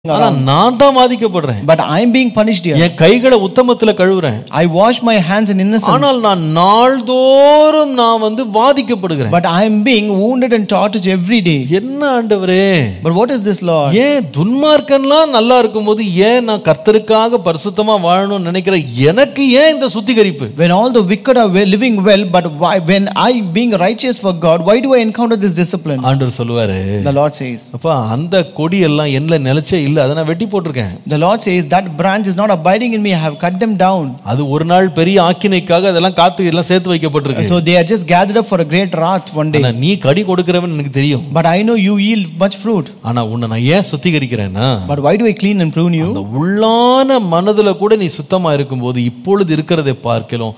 ஆனா நான் தான் பாதிக்கப்படுறேன் But I am being punished here. என் கைகளை உத்தமத்துல கழுவுறேன் I wash my hands in innocence. ஆனால் நான் நாள்தோறும் நான் வந்து வாதிக்கப்படுகிறேன் But I am being wounded and tortured every day. என்ன ஆண்டவரே But what is this, Lord? ஏன் துன்மார்க்கன்லாம் நல்லா இருக்கும்போது ஏன் நான் கர்த்தருக்காக பரிசுத்தமா வாழணும்னு நினைக்கிற எனக்கு ஏன் இந்த சுத்திகரிப்பு When all the wicked are well, living well, but why, when I being righteous for God, why do I encounter this discipline? ஆண்டவர் சொல்லுவாரு The Lord says. அப்பா அந்த கொடி எல்லாம் என்ன நிலைச்சே இல்ல அதை நான் வெட்டி போட்டிருக்கேன் The Lord says that branch is not abiding in me. I have cut them down. அது ஒரு நாள் பெரிய ஆக்கினைக்காக அதெல்லாம் காத்து எல்லாம் சேர்த்து வைக்கப்பட்டிருக்கு So they are just gathered up for a great wrath one day. ஆனா நீ கடி கொடுக்கிறவன் எனக்கு தெரியும் But I know you yield much fruit. ஆனா உன்னை நான் ஏன் சுத்திகரிக்கிறேன்னா But why do I clean and prune you? அந்த உள்ளான மனதுல கூட நீ சுத்தமா இருக்கும்போது இப்பொழுது இருக்கிறதை பார்க்கலாம்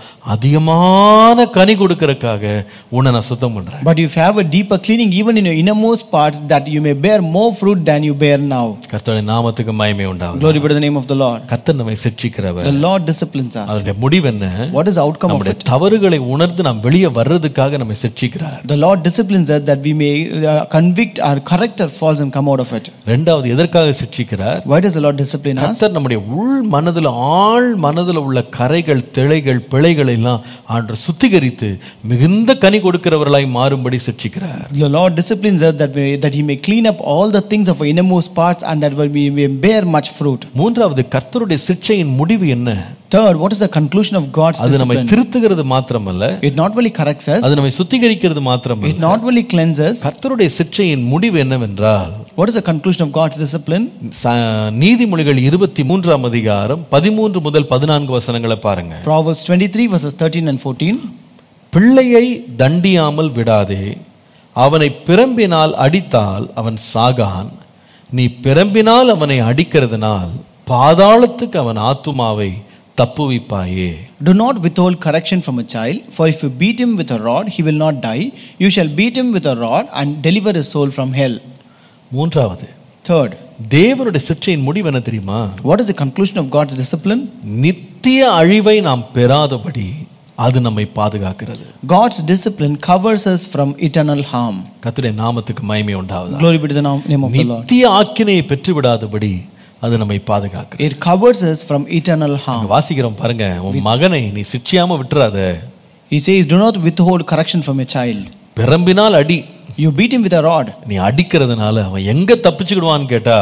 அதிகமான கனி கொடுக்கறதுக்காக உன்னை நான் சுத்தம் பண்றேன் But if you have a deeper cleaning even in your innermost parts, that you may bear more fruit than you bear now. கர்த்தருடைய நாமத்துக்கு மகிமை உண்டாகும் Glory be to the name of the Lord. கர்த்தர் நம்மை சிக்ஷிக்கிறவர் The Lord disciplines us. அதனுடைய முடிவு என்ன What is the outcome of நம்முடைய it? தவறுகளை உணர்ந்து நாம் வெளியே வர்றதுக்காக நம்மை சிக்ஷிக்கிறார் The Lord disciplines us that we may uh, convict our correct our faults and come out of it. ரெண்டாவது எதற்காக சிக்ஷிக்கிறார் Why does the Lord discipline us? கர்த்தர் நம்முடைய உள் மனதுல ஆழ் மனதுல உள்ள கரைகள் திளைகள் பிழைகள் எல்லாம் ஆண்டு சுத்திகரித்து மிகுந்த கனி கொடுக்கிறவர்களாய் மாறும்படி சிக்ஷிக்கிறார் The Lord disciplines us that, we, that He may clean up all the things of our innermost parts and that we may bear much fruit. மூன்றாவது கர்த்தருடைய சிக்ஷையின் முடிவு என்ன Third, what is the conclusion of God's அது நம்மை discipline? திருத்துகிறது மாத்திரமல்ல It not only corrects us, அது நம்மை சுத்திகரிக்கிறது மாத்திரமல்ல it not only cleanses. கர்த்தருடைய சிக்ஷையின் முடிவு என்னவென்றால் What is the conclusion of God's discipline? ச- நீதிமொழிகள் இருபத்தி மூன்றாம் அதிகாரம் பதிமூன்று முதல் பதினான்கு வசனங்களை பாருங்க Proverbs 23, verses 13 and 14. பிள்ளையை தண்டியாமல் விடாதே அவனை பிரம்பினால் அடித்தால் அவன் சாகான் நீ பிரம்பினால் அவனை அடிக்கிறதுனால் பாதாளத்துக்கு அவன் ஆத்துமாவை தப்புவிப்பாயே Do not withhold correction from a child, for if you beat him with a rod, he will not die. You shall beat him with a rod and deliver his soul from hell. மூன்றாவது Third, தேவனுடைய சிக்ஷையின் முடிவு என்ன தெரியுமா what is the conclusion of God's discipline? நித்திய அழிவை நாம் பெறாதபடி அது நம்மை பாதுகாக்கிறது God's discipline covers us from eternal harm. கர்த்தருடைய நாமத்துக்கு மகிமை உண்டாவதா Glory be to the nam- name of the Lord. நித்திய ஆக்கினையை பெற்று விடாதபடி அது நம்மை பாதுகாக்கிறது It covers us from eternal harm. அங்க வாசிக்கிறோம் பாருங்க உன் மகனை நீ சிக்ஷியாம விட்டுறாத He says, Do not withhold correction from a child. பிறம்பினால் அடி You beat him with a rod. நீ அடிக்கிறதுனால அவன் எங்க தப்பிச்சுக்கிடுவான்னு கேட்டா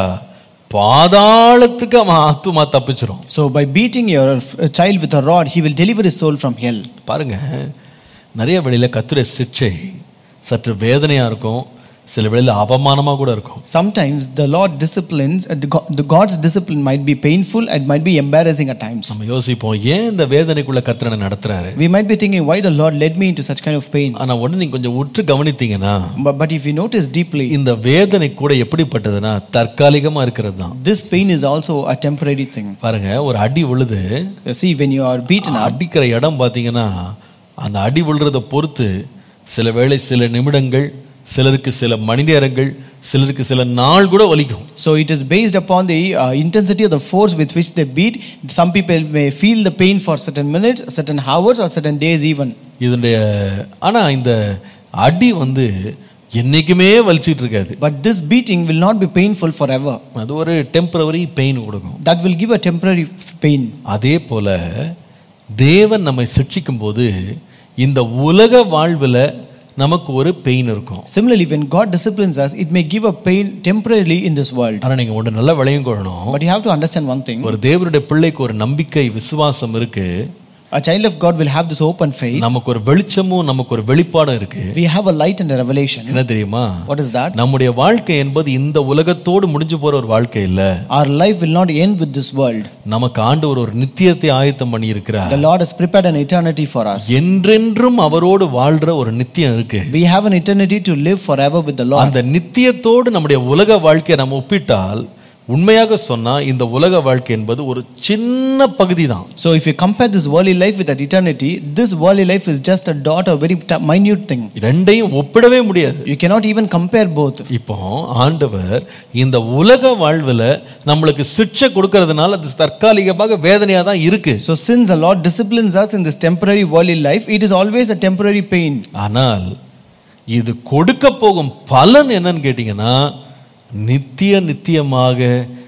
பாதாளத்துக்கு அவன் ஆத்துமா தப்பிச்சிரும் So, by beating your uh, child with a rod, he will deliver his soul from hell. பாருங்க நிறைய வழியில கத்துரை சிக்ஷை சற்று வேதனையா இருக்கும் சில வேளையில அவமானமா கூட இருக்கும் Sometimes the Lord disciplines, uh, the, God, the God's discipline might be painful and might be embarrassing at times. நம்ம யோசிப்போம் ஏன் இந்த வேதனைக்குள்ள கத்திரனை நடத்துறாரு We might be thinking, why the Lord led me into such kind of pain? ஆனா உடனே நீங்க கொஞ்சம் உற்று கவனித்தீங்கன்னா But, but if you notice deeply, இந்த வேதனை கூட எப்படிப்பட்டதுன்னா தற்காலிகமா இருக்கிறது தான் this pain is also a temporary thing. பாருங்க ஒரு அடி விழுது You see, when you are beaten up, அடிக்கிற இடம் பார்த்தீங்கன்னா அந்த அடி விழுறதை பொறுத்து சில வேளை சில நிமிடங்கள் சிலருக்கு சில மணி நேரங்கள் சிலருக்கு சில நாள் கூட வலிக்கும் so it is based upon the uh, intensity of the force with which they beat. Some people may feel the pain for certain minutes, certain hours, or certain days even. இதனுடைய ஆனா இந்த அடி வந்து என்னைக்குமே வலிச்சிட்டு இருக்காது But this beating will not be painful forever. அது ஒரு temporary pain கொடுக்கும் That will give a temporary f- pain. அதே போல தேவன் நம்மை சிக்ஷிக்கும் போது இந்த உலக வாழ்வில் நமக்கு ஒரு பெயின் இருக்கும் Similarly, when God disciplines us, it may give a pain temporarily in this world. ஆனா நீங்க ஒன்று நல்லா விளையும் கொள்ளணும் But you have to understand one thing ஒரு தேவனுடைய பிள்ளைக்கு ஒரு நம்பிக்கை விசுவாசம் இருக்கு a child of God will have this hope and faith. நமக்கு ஒரு வெளிச்சமும் நமக்கு ஒரு வெளிப்பாடும் இருக்கு We have a light and a revelation. என்ன தெரியுமா What is that? நம்முடைய வாழ்க்கை என்பது இந்த உலகத்தோடு முடிஞ்சு போற ஒரு வாழ்க்கை இல்ல Our life will not end with this world. நமக்கு ஆண்டவர் ஒரு நித்தியத்தை ஆயத்தம் பண்ணி இருக்கிறார் The Lord has prepared an eternity for us. என்றென்றும் அவரோடு வாழ்ற ஒரு நித்தியம் இருக்கு We have an eternity to live forever with the Lord. அந்த நித்தியத்தோடு நம்முடைய உலக வாழ்க்கையை நம்ம ஒப்பிட்டால் உண்மையாக சொன்னா இந்த உலக வாழ்க்கை என்பது ஒரு சின்ன பகுதி தான் So, if you compare this worldly life with that eternity, this worldly life is just a dot, a very t- minute thing. ரெண்டையும் ஒப்பிடவே முடியாது You cannot even compare both. இப்போ ஆண்டவர் இந்த உலக வாழ்வில் நம்மளுக்கு சிக்ஷை கொடுக்கறதுனால அது தற்காலிகமாக வேதனையாக தான் இருக்கு So, since the Lord disciplines us in this temporary worldly life, it is always a temporary pain. ஆனால் இது கொடுக்க போகும் பலன் என்னன்னு கேட்டிங்கன்னா நித்திய நித்தியமாக